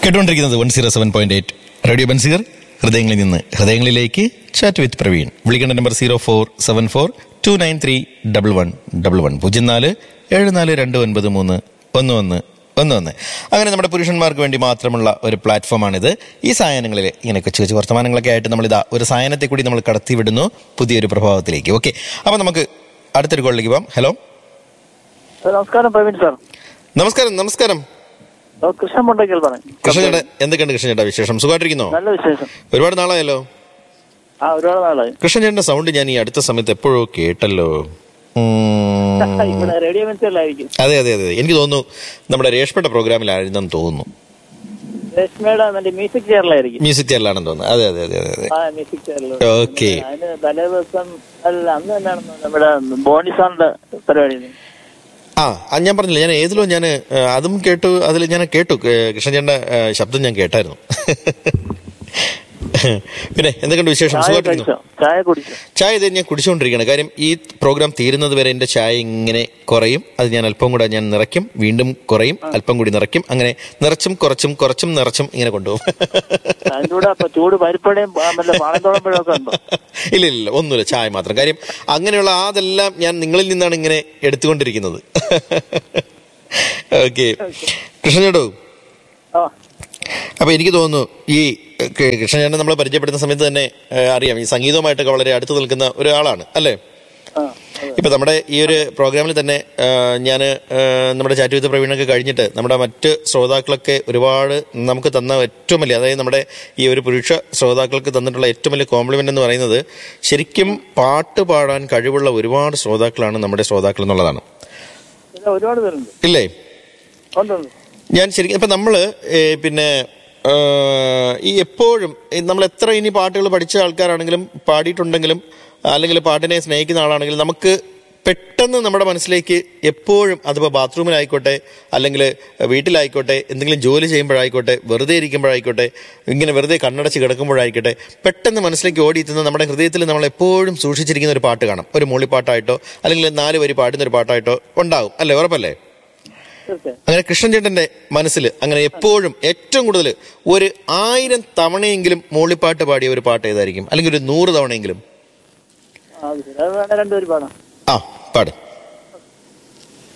കേട്ടുകൊണ്ടിരിക്കുന്നത് one zero seven point eight radio ബൻസിഗർ ഹൃദയങ്ങളിൽ നിന്ന് ഹൃദയങ്ങളിലേക്ക് ചാറ്റ് വിത്ത് പ്രവീൺ വിളിക്കേണ്ട number zero four seven four two nine three double one double one പൂജ്യം നാല് ഏഴ് നാല് രണ്ട് ഒൻപത് മൂന്ന് ഒന്ന് ഒന്ന് ഒന്ന് ഒന്ന് അങ്ങനെ നമ്മുടെ പുരുഷന്മാർക്ക് വേണ്ടി മാത്രമുള്ള ഒരു പ്ലാറ്റ്ഫോമാണിത് ഈ സായനങ്ങളിൽ ഇങ്ങനെ കൊച്ചു കൊച്ചു വർത്തമാനങ്ങളൊക്കെ ആയിട്ട് നമ്മളിതാ ഒരു സായനത്തെ കൂടി നമ്മൾ കടത്തി വിടുന്നു പുതിയൊരു പ്രഭാവത്തിലേക്ക് ഓക്കെ അപ്പോൾ നമുക്ക് അടുത്തൊരു കോളിലേക്ക് പോകാം ഹലോ സാർ, നമസ്കാരം പ്രവീൺ സാർ നമസ്കാരം നമസ്കാരം ഓ, കൃഷ്ണൻ മുണ്ടയ്ക്കൽ പറഞ്ഞു കൃഷ്ണചേട്ടാ എന്തൊക്കെയുണ്ട് കൃഷ്ണചേട്ടാ വിശേഷം സുഖമായിട്ടിരിക്കുന്നോ നല്ല വിശേഷം ഒരുപാട് നാളായല്ലോ ആ ഒരുപാട് നാളായി കൃഷ്ണചേട്ടന്റെ സൗണ്ട് ഞാൻ ഈ അടുത്ത സമയത്ത് എപ്പോഴോ കേട്ടല്ലോ ഉം. ഇവിടെ റേഡിയോ മെൻസിലായിരിക്കും അതെ അതെ അതെ എനിക്ക് തോന്നുന്നു നമ്മുടെ രേഷ്മയുടെ പ്രോഗ്രാമിലായിരുന്നെന്ന് തോന്നുന്നു രശ്മിയുടെ മറ്റേ മ്യൂസിക് ചെയറിലായിരിക്കും മ്യൂസിക് ചെയറിലാണെന്ന് തോന്നുന്നു അതെ അതെ അതെ അതെ അതെ ആ മ്യൂസിക് ചെയറിൽ ഓക്കെ അതിന് തലേ ദിവസം അല്ല അന്ന് തന്നെയാണെന്ന് നമ്മുടെ ബോണി സാറിന്റെ പരിപാടി ആ അത് ഞാൻ പറഞ്ഞില്ല ഞാൻ ഏതിലോ ഞാൻ അതും കേട്ടു അതിൽ ഞാൻ കേട്ടു ഏ, കൃഷ്ണചേട്ടന്റെ ഏ, ശബ്ദം ഞാൻ കേട്ടായിരുന്നു പിന്നെ എന്തൊക്കെയുണ്ട് വിശേഷം ചായ സുഖമായിട്ടിരിക്കുന്നു കഴിച്ചോ ചായ കുടിച്ചോ ചായ ഇത് ഞാൻ കുടിച്ചുകൊണ്ടിരിക്കുകയാണ് കാര്യം ഈ പ്രോഗ്രാം തീരുന്നത് വരെ എൻ്റെ ചായ ഇങ്ങനെ കുറയും അത് ഞാൻ അല്പം കൂടെ ഞാൻ നിറയ്ക്കും വീണ്ടും കുറയും അല്പം കൂടി നിറയ്ക്കും അങ്ങനെ നിറച്ചും കുറച്ചും കുറച്ചും നിറച്ചും ഇങ്ങനെ കൊണ്ടുപോകും അതിന്റെ കൂടെ അപ്പൊ ചൂട് പരിപ്പടയും വല്ല പാളത്തോളം ഒക്കെ ഉണ്ടോ ഇല്ല ഇല്ല ഒന്നുമില്ല ചായ മാത്രം കാര്യം അങ്ങനെയുള്ള അതെല്ലാം ഞാൻ നിങ്ങളിൽ നിന്നാണ് ഇങ്ങനെ എടുത്തുകൊണ്ടിരിക്കുന്നത് ഓക്കെ കൃഷ്ണചേട്ടോ ആ അപ്പൊ എനിക്ക് തോന്നുന്നു ഈ ക- കൃഷ്ണചേട്ടനെ നമ്മളെ പരിചയപ്പെടുന്ന സമയത്ത് തന്നെ ഏഹ്, അറിയാം ഈ സംഗീതവുമായിട്ടൊക്കെ വളരെ അടുത്ത് നിൽക്കുന്ന ഒരാളാണ് അല്ലേ ആ അതെ. ഇപ്പൊ നമ്മുടെ ഈ ഒരു പ്രോഗ്രാമിൽ തന്നെ ഞാൻ നമ്മുടെ ചാറ്റ് വിത്ത് പ്രവീണൊക്കെ കഴിഞ്ഞിട്ട് നമ്മുടെ മറ്റ് ശ്രോതാക്കളൊക്കെ ഒരുപാട് നമുക്ക് തന്ന ഏറ്റവും വലിയ അതായത് നമ്മുടെ ഈ ഒരു പുരുഷ ശ്രോതാക്കൾക്ക് തന്നിട്ടുള്ള ഏറ്റവും വലിയ കോംപ്ലിമെന്റ് എന്ന് പറയുന്നത് ശരിക്കും പാട്ട് പാടാൻ കഴിവുള്ള ഒരുപാട് ശ്രോതാക്കളാണ് നമ്മുടെ ശ്രോതാക്കൾ എന്നുള്ളതാണ് പിന്നെ ഒരുപാട് പേരുണ്ട് ഇല്ലേ ഉണ്ട് ഉണ്ട് ഞാൻ ശരിക്കും ഇപ്പൊ നമ്മള് ഏ, പിന്നെ ആ, ഈ എപ്പോഴും ഈ നമ്മൾ എത്ര ഇനി പാട്ടുകൾ പഠിച്ച ആൾക്കാരാണെങ്കിലും പാടിയിട്ടുണ്ടെങ്കിലും അല്ലെങ്കിൽ പാട്ടിനെ സ്നേഹിക്കുന്ന ആളാണെങ്കിലും നമുക്ക് പെട്ടെന്ന് നമ്മുടെ മനസ്സിലേക്ക് എപ്പോഴും അതിപ്പോൾ ബാത്റൂമിലായിക്കോട്ടെ അല്ലെങ്കിൽ വീട്ടിലായിക്കോട്ടെ എന്തെങ്കിലും ജോലി ചെയ്യുമ്പോഴായിക്കോട്ടെ വെറുതെ ഇരിക്കുമ്പോഴായിക്കോട്ടെ ഇങ്ങനെ വെറുതെ കണ്ണടച്ച് കിടക്കുമ്പോഴായിക്കോട്ടെ പെട്ടെന്ന് മനസ്സിലേക്ക് ഓടിയെത്തുന്ന നമ്മുടെ ഹൃദയത്തിൽ നമ്മൾ എപ്പോഴും സൂക്ഷിച്ചിരിക്കുന്ന ഒരു പാട്ട് കാണാം ഒരു മൂളിപ്പാട്ടായിട്ടോ അല്ലെങ്കിൽ നാല് വരി പാടുന്ന ഒരു പാട്ടായിട്ടോ ഉണ്ടാവും അല്ലേ ഉറപ്പല്ലേ തീർച്ചയായും അങ്ങനെ കൃഷ്ണൻ ചേട്ടന്റെ മനസ്സിൽ അങ്ങനെ എപ്പോഴും ഏറ്റവും കൂടുതൽ ഒരു ആയിരം തവണയെങ്കിലും മൂളിപ്പാട്ട് പാടിയ ഒരു പാട്ട് ഏതായിരിക്കും അല്ലെങ്കിൽ ഒരു നൂറ് തവണയെങ്കിലും ആ, അത് ശരി അത് വേണേ രണ്ടുപേരും പാടാം ആ പാട്